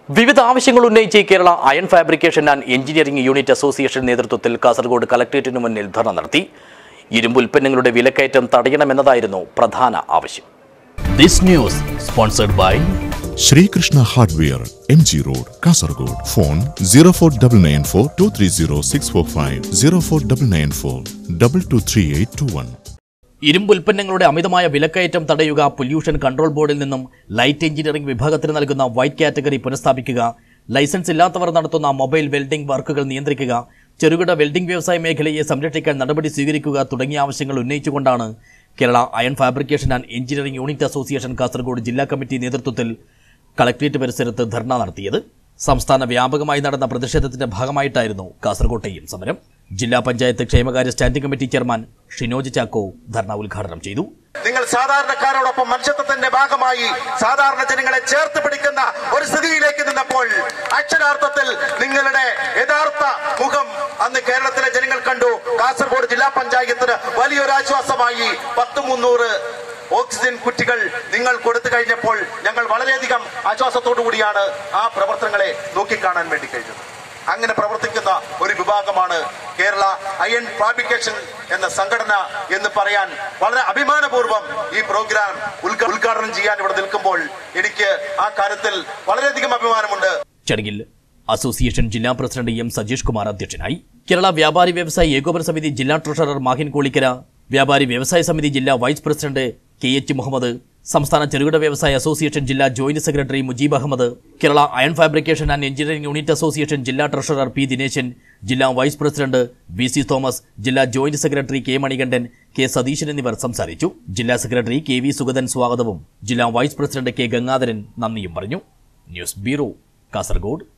വിവിധ ആവശ്യങ്ങൾ ഉന്നയിച്ച് Kerala iron fabrication and engineering unit association നേതൃത്വത്തിൽ കാസർഗോഡ് കളക്ടറേറ്റിന് മുന്നിൽ ധർണ നടത്തി ഇരുമ്പ് ഉൽപ്പന്നങ്ങളുടെ വിലക്കയറ്റം തടയണമെന്നതായിരുന്നു പ്രധാന ആവശ്യം this news sponsored by Sreekrishna hardware M G road Kasaragod phone zero four double nine four two three zero six four five zero four double nine four double two three eight two one ഇരുമ്പ് ഉൽപ്പന്നങ്ങളുടെ അമിതമായ വിലക്കയറ്റം തടയുക pollution control ബോർഡിൽ നിന്നും light engineering വിഭാഗത്തിന് നൽകുന്ന white category പുനഃസ്ഥാപിക്കുക licence ഇല്ലാത്തവർ നടത്തുന്ന മൊബൈൽ വെൽഡിംഗ് വർക്കുകൾ നിയന്ത്രിക്കുക ചെറുകിട വെൽഡിംഗ് വ്യവസായ മേഖലയെ സംരക്ഷിക്കാൻ നടപടി സ്വീകരിക്കുക തുടങ്ങിയ ആവശ്യങ്ങൾ ഉന്നയിച്ചുകൊണ്ടാണ് Kerala iron fabrication and engineering unit association Kasaragod ജില്ലാ കമ്മിറ്റി നേതൃത്വത്തിൽ കളക്ട്രേറ്റ് പരിസരത്ത് ധർണ നടത്തിയത് സംസ്ഥാന വ്യാപകമായി നടന്ന പ്രതിഷേധത്തിന്റെ ഭാഗമായിട്ടായിരുന്നു കാസർകോട്ടെയും സമരം ജില്ലാ പഞ്ചായത്ത് ക്ഷേമകാര്യ standing committee chairman Shinoj Chacko dharna ഉദ്ഘാടനം ചെയ്തു നിങ്ങൾ സാധാരണക്കാരോടൊപ്പം മനുഷ്യത്വത്തിന്റെ ഭാഗമായി സാധാരണ ജനങ്ങളെ ചേർത്ത് പിടിക്കുന്ന ഒരു സ്ഥിതിയിലേക്ക് നിന്നപ്പോൾ അക്ഷരാർത്ഥത്തിൽ നിങ്ങളുടെ യഥാർത്ഥ മുഖം അന്ന് കേരളത്തിലെ ജനങ്ങൾ കണ്ടു കാസർഗോഡ് ജില്ലാ പഞ്ചായത്തിന് വലിയൊരു ആശ്വാസമായി പത്ത് മുന്നൂറ് ഓക്സിജൻ കുറ്റികൾ നിങ്ങൾ കൊടുത്തു കഴിഞ്ഞപ്പോൾ ഞങ്ങൾ വളരെയധികം ആശ്വാസത്തോടു കൂടിയാണ് ആ പ്രവർത്തനങ്ങളെ നോക്കിക്കാണാൻ വേണ്ടി കഴിഞ്ഞത് അങ്ങനെ പ്രവർത്തിക്കുന്ന ഒരു വിഭാഗമാണ് കേരള അയൺ ഫാബ്രിക്കേഷൻ എന്ന സംഘടന എന്ന് പറയാൻ വളരെ അഭിമാനപൂർവ്വം ഈ പ്രോഗ്രാം ഉദ്ഘ- ഉദ്ഘാടനം ചെയ്യാൻ ഇവിടെ നിൽക്കുമ്പോൾ എനിക്ക് ആ കാര്യത്തിൽ വളരെയധികം അഭിമാനമുണ്ട് ചടങ്ങിൽ അസോസിയേഷൻ ജില്ലാ പ്രസിഡന്റ് എം സജീഷ് കുമാർ അധ്യക്ഷനായി കേരള വ്യാപാരി വ്യവസായി ഏകോപന സമിതി ജില്ലാ ട്രഷറർ മാഹിൻ കോളിക്കര വ്യാപാരി വ്യവസായ സമിതി ജില്ലാ vice president K H Muhammad സംസ്ഥാന ചെറുകിട വ്യവസായ അസോസിയേഷൻ ജില്ലാ joint secretary Mujeeb Ahmed Kerala iron fabrication and engineering unit association ജില്ലാ ട്രഷറർ പി ദിനേശൻ ജില്ലാ vice president V C Thomas ജില്ലാ joint secretary K Manikandan K Sathishan എന്നിവർ സംസാരിച്ചു ജില്ലാ സെക്രട്ടറി കെ വി സുഗതൻ സ്വാഗതവും ജില്ലാ വൈസ് പ്രസിഡന്റ് കെ ഗംഗാധരൻ നന്ദിയും പറഞ്ഞു ന്യൂസ് ബ്യൂറോ കാസർഗോഡ്